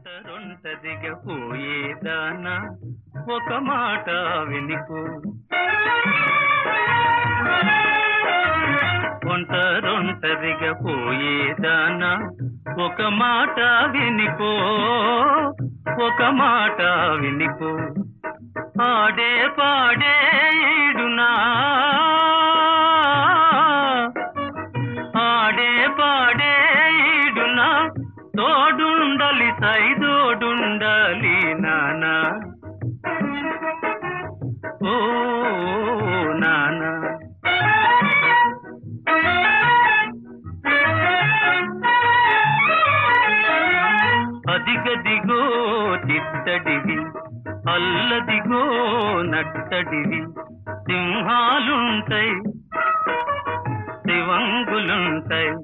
ఒంటరొంటరిగా పోయేదానా ఒక మాట వినిపో ఒంటరొంటరిగా పోయేదానా ఒక మాట వినిపో ఒక మాట వినిపో ఆడే పాడే ఈడునా ఆడే పాడే ఈడునా తోడుండలి సైదోడుండాలి నానా ఓ నానా అదిగదిగో చిత్తడివి అల్లదిగో నట్టడివి సింహాలుంటాయి శివంగులుంటాయి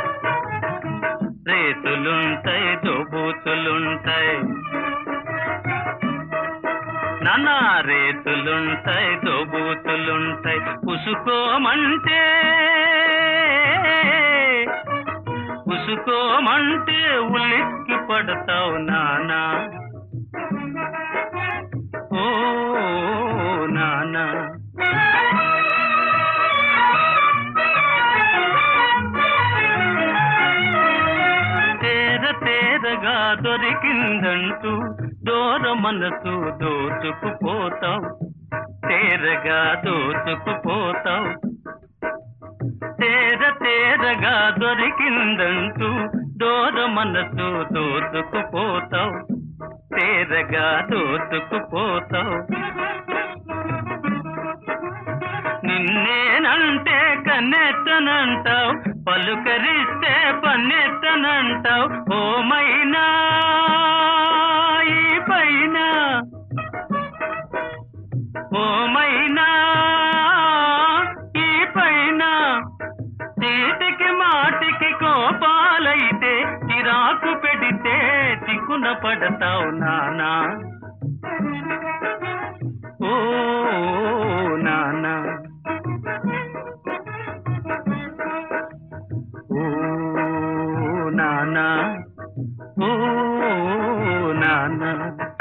రేతులుంటాయి దోబూతులుంటాయి నానా రేతులుంటాయి దోబూతులుంటాయి పుసుకోమంటే పుసుకోమంటే ఉలిక్కి పడతావు నానా ఓ నానా తేర తేరగా దొరికిందంటూ దూర మనసు దోచుకుపోతావు తేరగా దోచుకుపోతావు తేర తేరగా దొరికిందంటూ దూర మనసు దోచుకుపోతావు తేరగా దోచుకుపోతావు నిన్నేనంటే కన్నెత్తనంటావు పలుకరిస్తే పన్నెత్తనంటావు ఓమైనా ఈ పైన ఓమైనా ఈ పైన చీటికి మాటికి కోపాలైతే చిరాకు పెడితే చిక్కున పడతావు నానా ఓ నానా ఓ నానా ఓ నానా